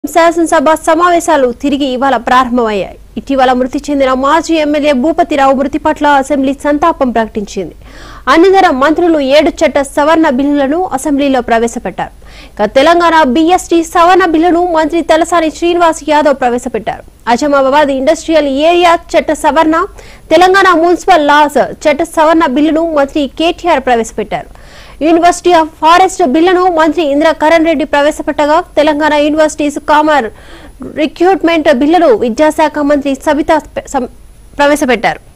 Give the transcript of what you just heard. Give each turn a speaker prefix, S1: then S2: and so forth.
S1: శాసనసభ సమావేశాలు తిరిగి ఇవాళ ప్రారంభమయ్యాయి ఇటీవల మృతి చెందిన మాజీ ఎమ్మెల్యే భూపతిరావు మృతి పట్ల అసెంబ్లీ సంతాపం ప్రకటించింది అనంతరం మంత్రులు ఏడు చట్ట సవరణ బిల్లులను అసెంబ్లీలో ప్రవేశపెట్టారు ఇక తెలంగాణ బీఎస్టీ సవరణ బిల్లును మంత్రి తలసాని శ్రీనివాస్ యాదవ్ ప్రవేశపెట్టారు అజమాబాద్ ఇండస్ట్రియల్ ఏరియా చట్ట సవరణ తెలంగాణ మున్సిపల్ లాస్ చట్ట సవరణ బిల్లును మంత్రి కేటీఆర్ ప్రవేశపెట్టారు యూనివర్సిటీ ఆఫ్ ఫారెస్ట్ బిల్లును మంత్రి ఇంద్రకరణ్ రెడ్డి ప్రవేశపెట్టగా తెలంగాణ యూనివర్సిటీస్ కామర్ రిక్రూట్మెంట్ బిల్లును విద్యాశాఖ మంత్రి సబితా సం- ప్రవేశపెట్టారు